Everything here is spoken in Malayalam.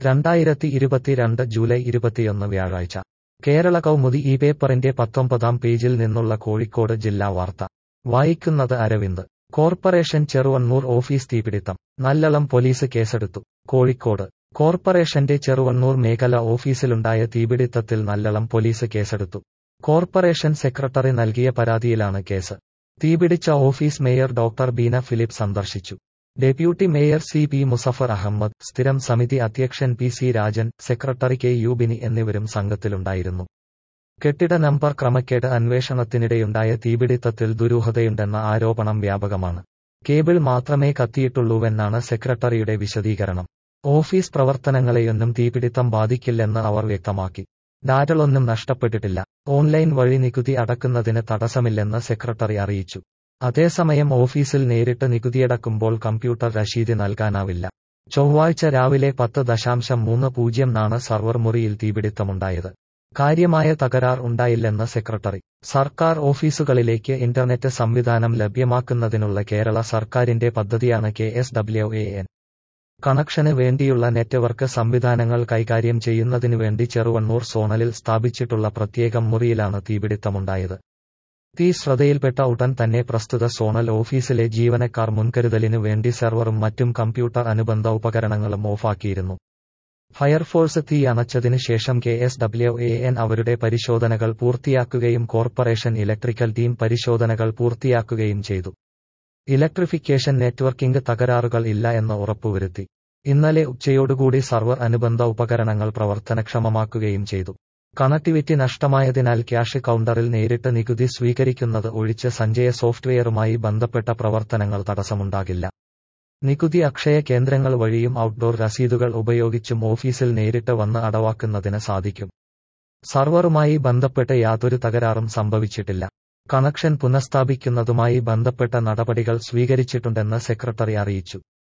രണ്ടായിരത്തി ഇരുപത്തിരണ്ട് ജൂലൈ ഇരുപത്തിയൊന്ന് വ്യാഴാഴ്ച കേരള കൗമുദി ഈ പേപ്പറിന്റെ പത്തൊമ്പതാം പേജിൽ നിന്നുള്ള കോഴിക്കോട് ജില്ലാ വാർത്ത വായിക്കുന്നത് അരവിന്ദ് കോർപ്പറേഷൻ ചെറുവണ്ണൂർ ഓഫീസ് തീപിടിത്തം നല്ലളം പോലീസ് കേസെടുത്തു കോഴിക്കോട് കോർപ്പറേഷന്റെ ചെറുവണ്ണൂർ മേഖല ഓഫീസിലുണ്ടായ തീപിടിത്തത്തിൽ നല്ലളം പോലീസ് കേസെടുത്തു കോർപ്പറേഷൻ സെക്രട്ടറി നൽകിയ പരാതിയിലാണ് കേസ് തീപിടിച്ച office mayor doctor Beena Philip സന്ദർശിച്ചു deputy mayor C P Muzaffar Ahmed സ്ഥിരം സമിതി അധ്യക്ഷൻ P C Rajan secretary K Yubini എന്നിവരും സംഘത്തിലുണ്ടായിരുന്നു കെട്ടിട നമ്പർ ക്രമക്കേട് അന്വേഷണത്തിനിടെയുണ്ടായ തീപിടിത്തത്തിൽ ദുരൂഹതയുണ്ടെന്ന ആരോപണം വ്യാപകമാണ് കേബിൾ മാത്രമേ കത്തിയിട്ടുള്ളൂവെന്നാണ് സെക്രട്ടറിയുടെ വിശദീകരണം ഓഫീസ് പ്രവർത്തനങ്ങളെയൊന്നും തീപിടിത്തം ബാധിക്കില്ലെന്ന് അവർ വ്യക്തമാക്കി ഡാറ്റകളൊന്നും നഷ്ടപ്പെട്ടിട്ടില്ല ഓൺലൈൻ വഴി നികുതി അടക്കുന്നതിന് തടസ്സമില്ലെന്ന് സെക്രട്ടറി അറിയിച്ചു അതേസമയം ഓഫീസിൽ നേരിട്ട് നികുതിയടക്കുമ്പോൾ കമ്പ്യൂട്ടർ രശീതി നൽകാനാവില്ല ചൊവ്വാഴ്ച രാവിലെ പത്ത് ദശാംശം മൂന്ന് പൂജ്യം നാണ് സർവർ മുറിയിൽ തീപിടിത്തമുണ്ടായത് കാര്യമായ തകരാർ ഉണ്ടായില്ലെന്ന് സെക്രട്ടറി സർക്കാർ ഓഫീസുകളിലേക്ക് ഇന്റർനെറ്റ് സംവിധാനം ലഭ്യമാക്കുന്നതിനുള്ള കേരള സർക്കാരിന്റെ പദ്ധതിയാണ് K S W A N കണക്ഷന് വേണ്ടിയുള്ള നെറ്റ്വർക്ക് സംവിധാനങ്ങൾ കൈകാര്യം ചെയ്യുന്നതിനുവേണ്ടി ചെറുവണ്ണൂർ സോണലിൽ സ്ഥാപിച്ചിട്ടുള്ള പ്രത്യേകം മുറിയിലാണ് തീപിടിത്തമുണ്ടായത് തീ ശ്രദ്ധയിൽപ്പെട്ട ഉടൻ തന്നെ പ്രസ്തുത സോണൽ ഓഫീസിലെ ജീവനക്കാർ മുൻകരുതലിനു വേണ്ടി സെർവറും മറ്റും കമ്പ്യൂട്ടർ അനുബന്ധ ഉപകരണങ്ങളും ഓഫാക്കിയിരുന്നു ഫയർഫോഴ്സ് തീ അണച്ചതിനു ശേഷം K S W A N അവരുടെ പരിശോധനകൾ പൂർത്തിയാക്കുകയും കോർപ്പറേഷൻ ഇലക്ട്രിക്കൽ ടീം പരിശോധനകൾ പൂർത്തിയാക്കുകയും ചെയ്തു ഇലക്ട്രിഫിക്കേഷൻ നെറ്റ്വർക്കിംഗ് തകരാറുകൾ ഇല്ല എന്ന് ഉറപ്പുവരുത്തി ഇന്നലെ ഉച്ചയോടുകൂടി സർവർ അനുബന്ധ ഉപകരണങ്ങൾ പ്രവർത്തനക്ഷമമാക്കുകയും ചെയ്തു കണക്ടിവിറ്റി നഷ്ടമായതിനാൽ ക്യാഷ് കൗണ്ടറിൽ നേരിട്ട് നികുതി സ്വീകരിക്കുന്നത് ഒഴിച്ച് സഞ്ജയ സോഫ്റ്റ്വെയറുമായി ബന്ധപ്പെട്ട പ്രവർത്തനങ്ങൾ തടസ്സമുണ്ടാകില്ല നികുതി അക്ഷയ കേന്ദ്രങ്ങൾ വഴിയും ഔട്ട്ഡോർ രസീതുകൾ ഉപയോഗിച്ചും ഓഫീസിൽ നേരിട്ട് വന്ന് അടവാക്കുന്നതിന് സാധിക്കും സർവറുമായി ബന്ധപ്പെട്ട് യാതൊരു തകരാറും സംഭവിച്ചിട്ടില്ല കണക്ഷൻ പുനഃസ്ഥാപിക്കുന്നതുമായി ബന്ധപ്പെട്ട നടപടികൾ സ്വീകരിച്ചിട്ടുണ്ടെന്ന് സെക്രട്ടറി അറിയിച്ചു